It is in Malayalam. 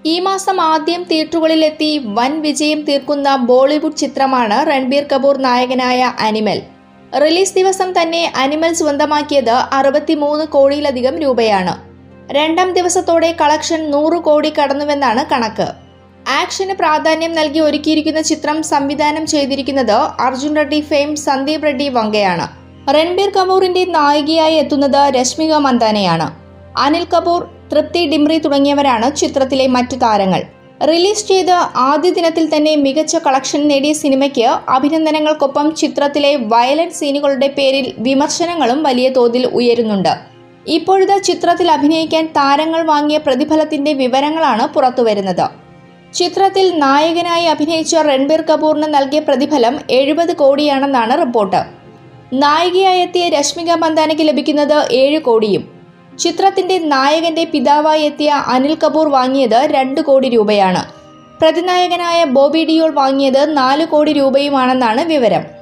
ഈ മാസം ആദ്യം തിയേറ്ററുകളിലെത്തി വൻ വിജയം തീർക്കുന്ന ബോളിവുഡ് ചിത്രമാണ് രൺബീർ കപൂർ നായകനായ അനിമൽ റിലീസ് ദിവസം തന്നെ അനിമൽ സ്വന്തമാക്കിയത് അറുപത്തിമൂന്ന് കോടിയിലധികം രൂപയാണ് രണ്ടാം ദിവസത്തോടെ കളക്ഷൻ നൂറ് കോടി കടന്നുവെന്നാണ് കണക്ക് ആക്ഷന് പ്രാധാന്യം നൽകി ഒരുക്കിയിരിക്കുന്ന ചിത്രം സംവിധാനം ചെയ്തിരിക്കുന്നത് അർജുൻ റെഡ്ഡി ഫെയിം സന്ദീപ് റെഡ്ഡി വങ്കയാണ് രൺബീർ കപൂറിന്റെ നായികയായി എത്തുന്നത് രശ്മിക മന്ദാനയാണ് അനിൽ കപൂർ തൃപ്തി ഡിംറി തുടങ്ങിയവരാണ് ചിത്രത്തിലെ മറ്റു താരങ്ങൾ റിലീസ് ചെയ്ത ആദ്യ ദിനത്തിൽ തന്നെ മികച്ച കളക്ഷൻ നേടിയ സിനിമയ്ക്ക് അഭിനന്ദനങ്ങൾക്കൊപ്പം ചിത്രത്തിലെ വയലന്റ് സീനുകളുടെ പേരിൽ വിമർശനങ്ങളും വലിയ തോതിൽ ഉയരുന്നുണ്ട് ഇപ്പോഴത്തെ ചിത്രത്തിൽ അഭിനയിക്കാൻ താരങ്ങൾ വാങ്ങിയ പ്രതിഫലത്തിന്റെ വിവരങ്ങളാണ് പുറത്തുവരുന്നത് ചിത്രത്തിൽ നായകനായി അഭിനയിച്ച രൺബീർ കപൂറിന് നൽകിയ പ്രതിഫലം എഴുപത് കോടിയാണെന്നാണ് റിപ്പോർട്ട് നായികയായി എത്തിയ രശ്മിക മന്ദാനയ്ക്ക് ലഭിക്കുന്നത് ഏഴ് കോടിയും ചിത്രത്തിന്റെ നായകന്റെ പിതാവായി എത്തിയ അനിൽ കപൂർ വാങ്ങിയത് രണ്ട് കോടി രൂപയാണ് പ്രതിനായകനായ ബോബി ഡിയോൾ വാങ്ങിയത് നാല് കോടി രൂപയുമാണെന്നാണ് വിവരം